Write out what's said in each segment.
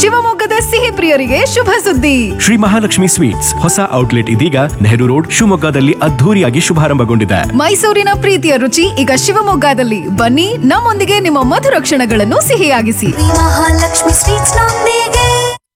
ಶಿವಮೊಗ್ಗದ ಸಿಹಿ ಪ್ರಿಯರಿಗೆ ಶುಭ ಸುದ್ದಿ ಶ್ರೀ ಮಹಾಲಕ್ಷ್ಮಿ ಸ್ವೀಟ್ಸ್ ಹೊಸ ಔಟ್ಲೆಟ್ ಇದೀಗ ನೆಹರು ರೋಡ್ ಶಿವಮೊಗ್ಗದಲ್ಲಿ ಅದ್ಧೂರಿಯಾಗಿ ಶುಭಾರಂಭಗೊಂಡಿದೆ ಮೈಸೂರಿನ ಪ್ರೀತಿಯ ರುಚಿ ಈಗ ಶಿವಮೊಗ್ಗದಲ್ಲಿ ಬನ್ನಿ ನಮ್ಮೊಂದಿಗೆ ನಿಮ್ಮ ಮಧುರ ಕ್ಷಣಗಳನ್ನು ಸಿಹಿಯಾಗಿಸಿ ಮಹಾಲಕ್ಷ್ಮಿ ಸ್ವೀಟ್ಸ್ ನೊಂದಿಗೆ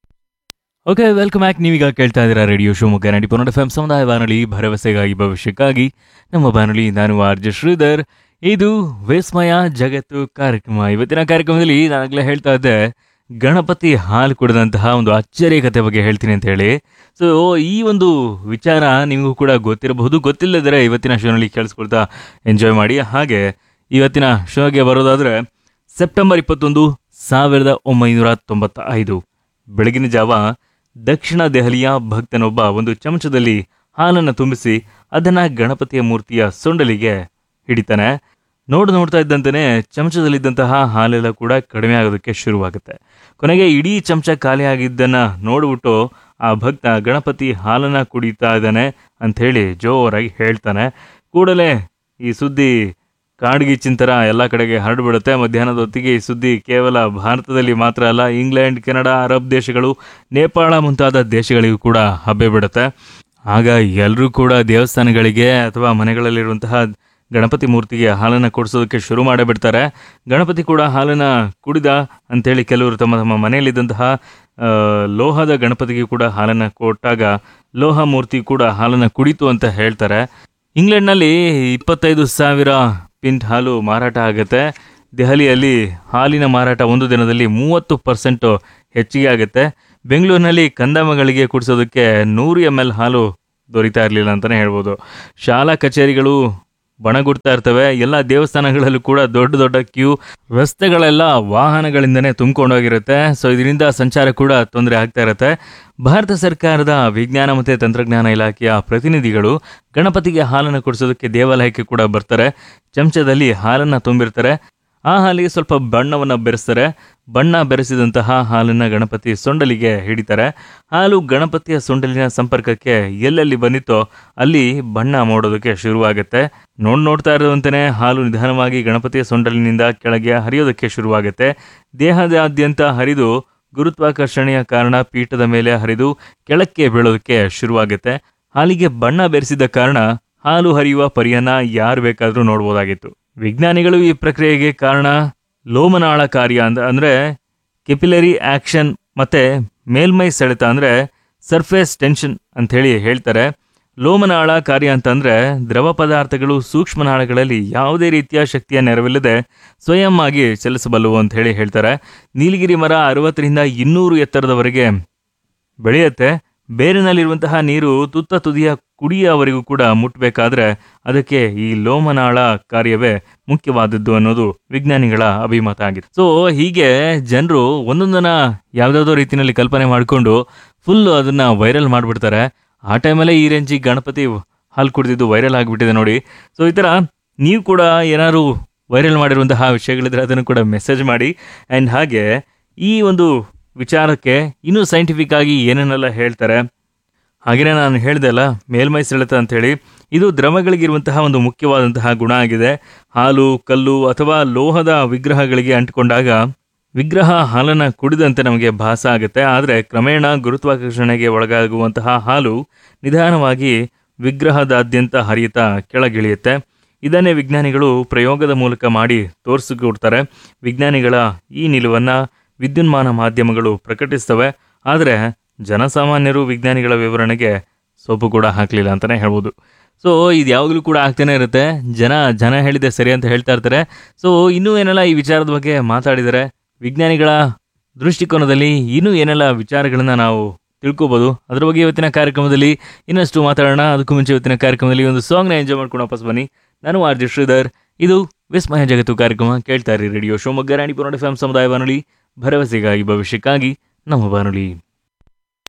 ಓಕೆ ವೆಲ್ಕಮ್ ಬ್ಯಾಕ್ ನೀವೀಗ ಕೇಳ್ತಾ ಇದ್ದೀರಾ ರೇಡಿಯೋ ಶಿವಮೊಗ್ಗ ನಡಿ ಪುನಃ ಎಫ್ ಸಮುದಾಯ ಬಾನುಲಿ ಭರವಸೆಗಾಗಿ ಭವಿಷ್ಯಕ್ಕಾಗಿ ನಮ್ಮ ಬಾನುಲಿ ನಾನು ಆರ್ ಜೆ ಶ್ರೀಧರ್ ಇದು ವಿಸ್ಮಯ ಜಗತ್ತು ಕಾರ್ಯಕ್ರಮ ಇವತ್ತಿನ ಕಾರ್ಯಕ್ರಮದಲ್ಲಿ ನಾನಾಗಲೇ ಹೇಳ್ತಾ ಇದ್ದೆ ಗಣಪತಿ ಹಾಲು ಕುಡಿದಂತಹ ಒಂದು ಅಚ್ಚರಿಯ ಕತೆ ಬಗ್ಗೆ ಹೇಳ್ತೀನಿ ಅಂತ ಹೇಳಿ ಸೊ ಈ ಒಂದು ವಿಚಾರ ನಿಮಗೂ ಕೂಡ ಗೊತ್ತಿರಬಹುದು ಗೊತ್ತಿಲ್ಲದರೆ ಇವತ್ತಿನ ಶೋನಲ್ಲಿ ಕೇಳಿಸ್ಕೊಳ್ತಾ ಎಂಜಾಯ್ ಮಾಡಿ ಹಾಗೆ ಇವತ್ತಿನ ಶೋಗೆ ಬರೋದಾದರೆ ಸೆಪ್ಟೆಂಬರ್ ಇಪ್ಪತ್ತೊಂದು ಸಾವಿರದ ಒಂಬೈನೂರ ತೊಂಬತ್ತ ಐದು ಬೆಳಗಿನ ಜಾವ ದಕ್ಷಿಣ ದೆಹಲಿಯ ಭಕ್ತನೊಬ್ಬ ಒಂದು ಚಮಚದಲ್ಲಿ ಹಾಲನ್ನು ತುಂಬಿಸಿ ಅದನ್ನ ಗಣಪತಿಯ ಮೂರ್ತಿಯ ಸೊಂಡಲಿಗೆ ಹಿಡಿತಾನೆ ನೋಡು ನೋಡ್ತಾ ಇದ್ದಂತೆಯೇ ಚಮಚದಲ್ಲಿದ್ದಂತಹ ಹಾಲೆಲ್ಲ ಕೂಡ ಕಡಿಮೆ ಆಗೋದಕ್ಕೆ ಶುರುವಾಗುತ್ತೆ ಕೊನೆಗೆ ಇಡೀ ಚಮಚ ಖಾಲಿಯಾಗಿದ್ದನ್ನ ನೋಡ್ಬಿಟ್ಟು ಆ ಭಕ್ತ ಗಣಪತಿ ಹಾಲನ್ನ ಕುಡಿತಾ ಇದ್ದಾನೆ ಅಂಥೇಳಿ ಜೋರಾಗಿ ಹೇಳ್ತಾನೆ ಕೂಡಲೇ ಈ ಸುದ್ದಿ ಕಾಡ್ಗಿಚ್ಚಿನ ಥರ ಎಲ್ಲ ಕಡೆಗೆ ಹರಡ್ಬಿಡುತ್ತೆ ಮಧ್ಯಾಹ್ನದ ಹೊತ್ತಿಗೆ ಈ ಸುದ್ದಿ ಕೇವಲ ಭಾರತದಲ್ಲಿ ಮಾತ್ರ ಅಲ್ಲ ಇಂಗ್ಲೆಂಡ್ ಕೆನಡಾ ಅರಬ್ ದೇಶಗಳು ನೇಪಾಳ ಮುಂತಾದ ದೇಶಗಳಿಗೂ ಕೂಡ ಹಬ್ಬೆ ಬಿಡುತ್ತೆ ಆಗ ಎಲ್ಲರೂ ಕೂಡ ದೇವಸ್ಥಾನಗಳಿಗೆ ಅಥವಾ ಮನೆಗಳಲ್ಲಿರುವಂತಹ ಗಣಪತಿ ಮೂರ್ತಿಗೆ ಹಾಲನ್ನು ಕೊಡಿಸೋದಕ್ಕೆ ಶುರು ಮಾಡೇ ಬಿಡ್ತಾರೆ ಗಣಪತಿ ಕೂಡ ಹಾಲನ್ನು ಕುಡಿದ ಅಂಥೇಳಿ ಕೆಲವರು ತಮ್ಮ ತಮ್ಮ ಮನೆಯಲ್ಲಿದ್ದಂತಹ ಆ, ಲೋಹದ ಗಣಪತಿಗೆ ಕೂಡ ಹಾಲನ್ನು ಕೊಟ್ಟಾಗ ಲೋಹ ಮೂರ್ತಿ ಕೂಡ ಹಾಲನ್ನು ಕುಡಿತು ಅಂತ ಹೇಳ್ತಾರೆ ಇಂಗ್ಲೆಂಡ್ನಲ್ಲಿ ಇಪ್ಪತ್ತೈದು ಸಾವಿರ ಪಿಂಟ್ ಹಾಲು ಮಾರಾಟ ಆಗುತ್ತೆ ದೆಹಲಿಯಲ್ಲಿ ಹಾಲಿನ ಮಾರಾಟ ಒಂದು ದಿನದಲ್ಲಿ ಮೂವತ್ತು ಪರ್ಸೆಂಟು ಹೆಚ್ಚಿಗೆ ಆಗುತ್ತೆ ಬೆಂಗಳೂರಿನಲ್ಲಿ ಕಂದಮ್ಮಗಳಿಗೆ ಕುಡಿಸೋದಕ್ಕೆ ನೂರು ಎಮ್ ಎಲ್ ಹಾಲು ದೊರೀತಾ ಇರಲಿಲ್ಲ ಅಂತಲೇ ಹೇಳ್ಬೋದು ಶಾಲಾ ಕಚೇರಿಗಳು ಬಣಗುಡ್ತಾ ಇರ್ತವೆ ಎಲ್ಲ ದೇವಸ್ಥಾನಗಳಲ್ಲೂ ಕೂಡ ದೊಡ್ಡ ದೊಡ್ಡ ಕ್ಯೂ ರಸ್ತೆಗಳೆಲ್ಲ ವಾಹನಗಳಿಂದನೇ ತುಂಬಿಕೊಂಡೋಗಿರುತ್ತೆ ಸೊ ಇದರಿಂದ ಸಂಚಾರ ಕೂಡ ತೊಂದರೆ ಆಗ್ತಾ ಇರುತ್ತೆ ಭಾರತ ಸರ್ಕಾರದ ವಿಜ್ಞಾನ ಮತ್ತು ತಂತ್ರಜ್ಞಾನ ಇಲಾಖೆಯ ಪ್ರತಿನಿಧಿಗಳು ಗಣಪತಿಗೆ ಹಾಲನ್ನು ಕುಡಿಸೋದಕ್ಕೆ ದೇವಾಲಯಕ್ಕೆ ಕೂಡ ಬರ್ತಾರೆ ಚಮಚದಲ್ಲಿ ಹಾಲನ್ನು ತುಂಬಿರ್ತಾರೆ ಆ ಹಾಲಿಗೆ ಸ್ವಲ್ಪ ಬಣ್ಣವನ್ನು ಬೆರೆಸ್ತಾರೆ ಬಣ್ಣ ಬೆರೆಸಿದಂತಹ ಹಾಲನ್ನು ಗಣಪತಿ ಸೊಂಡಲಿಗೆ ಹಿಡಿತಾರೆ ಹಾಲು ಗಣಪತಿಯ ಸೊಂಡಲಿನ ಸಂಪರ್ಕಕ್ಕೆ ಎಲ್ಲೆಲ್ಲಿ ಬಂದಿತ್ತೋ ಅಲ್ಲಿ ಬಣ್ಣ ಮಾಡೋದಕ್ಕೆ ಶುರುವಾಗುತ್ತೆ ನೋಡ್ ನೋಡ್ತಾ ಇರುವಂತೆಯೇ ಹಾಲು ನಿಧಾನವಾಗಿ ಗಣಪತಿಯ ಸೊಂಡಲಿನಿಂದ ಕೆಳಗೆ ಹರಿಯೋದಕ್ಕೆ ಶುರುವಾಗುತ್ತೆ ದೇಹದಾದ್ಯಂತ ಹರಿದು ಗುರುತ್ವಾಕರ್ಷಣೆಯ ಕಾರಣ ಪೀಠದ ಮೇಲೆ ಹರಿದು ಕೆಳಕ್ಕೆ ಬೀಳೋದಕ್ಕೆ ಶುರುವಾಗುತ್ತೆ ಹಾಲಿಗೆ ಬಣ್ಣ ಬೆರೆಸಿದ ಕಾರಣ ಹಾಲು ಹರಿಯುವ ಪರಿಯನ್ನ ಯಾರು ಬೇಕಾದರೂ ನೋಡ್ಬೋದಾಗಿತ್ತು ವಿಜ್ಞಾನಿಗಳು ಈ ಪ್ರಕ್ರಿಯೆಗೆ ಕಾರಣ ಲೋಮನಾಳ ಕಾರ್ಯ ಅಂದ ಅಂದರೆ ಕೆಪಿಲರಿ ಆಕ್ಷನ್ ಮತ್ತೆ ಮೇಲ್ಮೈ ಸೆಳೆತ ಅಂದರೆ ಸರ್ಫೇಸ್ ಟೆನ್ಷನ್ ಅಂಥೇಳಿ ಹೇಳ್ತಾರೆ ಲೋಮನಾಳ ಕಾರ್ಯ ಅಂತಂದ್ರೆ ದ್ರವ ಪದಾರ್ಥಗಳು ಸೂಕ್ಷ್ಮನಾಳಗಳಲ್ಲಿ ಯಾವುದೇ ರೀತಿಯ ಶಕ್ತಿಯ ನೆರವಿಲ್ಲದೆ ಸ್ವಯಂ ಆಗಿ ಚಲಿಸಬಲ್ಲವು ಅಂತ ಹೇಳಿ ಹೇಳ್ತಾರೆ ನೀಲಗಿರಿ ಮರ ಅರವತ್ತರಿಂದ ಇನ್ನೂರು ಎತ್ತರದವರೆಗೆ ಬೆಳೆಯುತ್ತೆ ಬೇರಿನಲ್ಲಿರುವಂತಹ ನೀರು ತುತ್ತ ತುದಿಯ ಕುಡಿಯವರೆಗೂ ಕೂಡ ಮುಟ್ಟಬೇಕಾದ್ರೆ ಅದಕ್ಕೆ ಈ ಲೋಮನಾಳ ಕಾರ್ಯವೇ ಮುಖ್ಯವಾದದ್ದು ಅನ್ನೋದು ವಿಜ್ಞಾನಿಗಳ ಅಭಿಮತ ಆಗಿದೆ ಸೊ ಹೀಗೆ ಜನರು ಒಂದೊಂದನ್ನ ಯಾವ್ದಾವುದೋ ರೀತಿಯಲ್ಲಿ ಕಲ್ಪನೆ ಮಾಡಿಕೊಂಡು ಫುಲ್ ಅದನ್ನ ವೈರಲ್ ಮಾಡಿಬಿಡ್ತಾರೆ ಆ ಟೈಮಲ್ಲೇ ಈ ರೇಂಜಿಗೆ ಗಣಪತಿ ಹಾಲು ಕುಡಿದಿದ್ದು ವೈರಲ್ ಆಗಿಬಿಟ್ಟಿದೆ ನೋಡಿ ಸೊ ಈ ಥರ ನೀವು ಕೂಡ ಏನಾದ್ರು ವೈರಲ್ ಮಾಡಿರುವಂತಹ ವಿಷಯಗಳಿದ್ರೆ ಅದನ್ನು ಕೂಡ ಮೆಸೇಜ್ ಮಾಡಿ ಆ್ಯಂಡ್ ಹಾಗೆ ಈ ಒಂದು ವಿಚಾರಕ್ಕೆ ಇನ್ನೂ ಸೈಂಟಿಫಿಕ್ ಆಗಿ ಏನೇನೆಲ್ಲ ಹೇಳ್ತಾರೆ ಹಾಗೆಯೇ ನಾನು ಹೇಳಿದೆ ಅಲ್ಲ ಮೇಲ್ಮೈ ಸೆಳೆತ ಅಂಥೇಳಿ ಇದು ದ್ರವಗಳಿಗಿರುವಂತಹ ಒಂದು ಮುಖ್ಯವಾದಂತಹ ಗುಣ ಆಗಿದೆ ಹಾಲು ಕಲ್ಲು ಅಥವಾ ಲೋಹದ ವಿಗ್ರಹಗಳಿಗೆ ಅಂಟಿಕೊಂಡಾಗ ವಿಗ್ರಹ ಹಾಲನ್ನು ಕುಡಿದಂತೆ ನಮಗೆ ಭಾಸ ಆಗುತ್ತೆ ಆದರೆ ಕ್ರಮೇಣ ಗುರುತ್ವಾಕರ್ಷಣೆಗೆ ಒಳಗಾಗುವಂತಹ ಹಾಲು ನಿಧಾನವಾಗಿ ವಿಗ್ರಹದಾದ್ಯಂತ ಹರಿಯುತ್ತಾ ಕೆಳಗಿಳಿಯುತ್ತೆ ಇದನ್ನೇ ವಿಜ್ಞಾನಿಗಳು ಪ್ರಯೋಗದ ಮೂಲಕ ಮಾಡಿ ತೋರಿಸಿಕೊಡ್ತಾರೆ ವಿಜ್ಞಾನಿಗಳ ಈ ನಿಲುವನ್ನು ವಿದ್ಯುನ್ಮಾನ ಮಾಧ್ಯಮಗಳು ಪ್ರಕಟಿಸ್ತವೆ ಆದರೆ ಜನಸಾಮಾನ್ಯರು ವಿಜ್ಞಾನಿಗಳ ವಿವರಣೆಗೆ ಸೊಪ್ಪು ಕೂಡ ಹಾಕಲಿಲ್ಲ ಅಂತಲೇ ಹೇಳ್ಬೋದು ಸೊ ಇದು ಯಾವಾಗಲೂ ಕೂಡ ಆಗ್ತಾನೆ ಇರುತ್ತೆ ಜನ ಜನ ಹೇಳಿದೆ ಸರಿ ಅಂತ ಹೇಳ್ತಾ ಇರ್ತಾರೆ ಸೊ ಇನ್ನೂ ಏನೆಲ್ಲ ಈ ವಿಚಾರದ ಬಗ್ಗೆ ಮಾತಾಡಿದ್ದಾರೆ ವಿಜ್ಞಾನಿಗಳ ದೃಷ್ಟಿಕೋನದಲ್ಲಿ ಇನ್ನೂ ಏನೆಲ್ಲ ವಿಚಾರಗಳನ್ನ ನಾವು ತಿಳ್ಕೊಬೋದು ಅದ್ರ ಬಗ್ಗೆ ಇವತ್ತಿನ ಕಾರ್ಯಕ್ರಮದಲ್ಲಿ ಇನ್ನಷ್ಟು ಮಾತಾಡೋಣ ಅದಕ್ಕೂ ಮುಂಚೆ ಇವತ್ತಿನ ಕಾರ್ಯಕ್ರಮದಲ್ಲಿ ಒಂದು ಸಾಂಗ್ನ ಎಂಜಾಯ್ ಮಾಡ್ಕೊಂಡು ವಾಪಸ್ ಬನ್ನಿ ನಾನು ಆರ್ ಜೆ ಶ್ರೀಧರ್ ಇದು ವಿಸ್ಮಯ ಜಗತ್ತು ಕಾರ್ಯಕ್ರಮ ಕೇಳ್ತಾ ಇರಿ radio Shivamogga Ranipura F M ಸಮುದಾಯ ಬಾನುಲಿ ಭರವಸೆಗಾಗಿ ಭವಿಷ್ಯಕ್ಕಾಗಿ ನಮ್ಮ ಬಾನುಲಿ